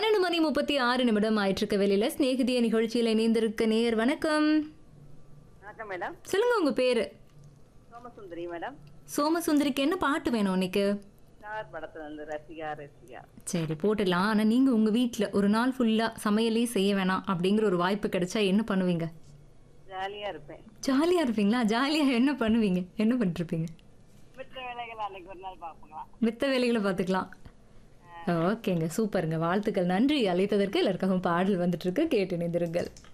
பன்னெண்டு மணி முப்பத்தி ஆறு நிமிடம் ஆயிட்டிருக்க வெளியில சிநேகிதிய நிகழ்ச்சியில் இணைந்திருக்க நேயர் வணக்கம் வணக்கம் மேடம் சொல்லுங்க உங்க பேரு சோமசுந்தரி மேடம் சோமசுந்தரிக்கு என்ன பாட்டு வேணும் உனக்கு ஸ்டார் படத்துல இருந்து ரசிகா ரசிகா சரி போட்டுடலாம் ஆனால் நீங்கள் உங்கள் வீட்டில் ஒரு நாள் ஃபுல்லாக சமையலே செய்ய வேணாம் அப்படிங்கிற ஒரு வாய்ப்பு கிடைச்சா என்ன பண்ணுவீங்க ஜாலியா இருப்பேன் ஜாலியாக இருப்பீங்களா ஜாலியாக என்ன பண்ணுவீங்க என்ன பண்ணிருப்பீங்க மற்ற வேலைகள் அன்னைக்கு ஒரு நாள் பார்ப்போங்களா மித்த வேலைகளை பார்த்துக்கலாம் ஓகேங்க சூப்பருங்க வாழ்த்துக்கள் நன்றி அழைத்ததற்கு எல்லாருக்காகவும் பாடல் வந்துட்டு இருக்கு கேட்டு இணைந்திருங்கள்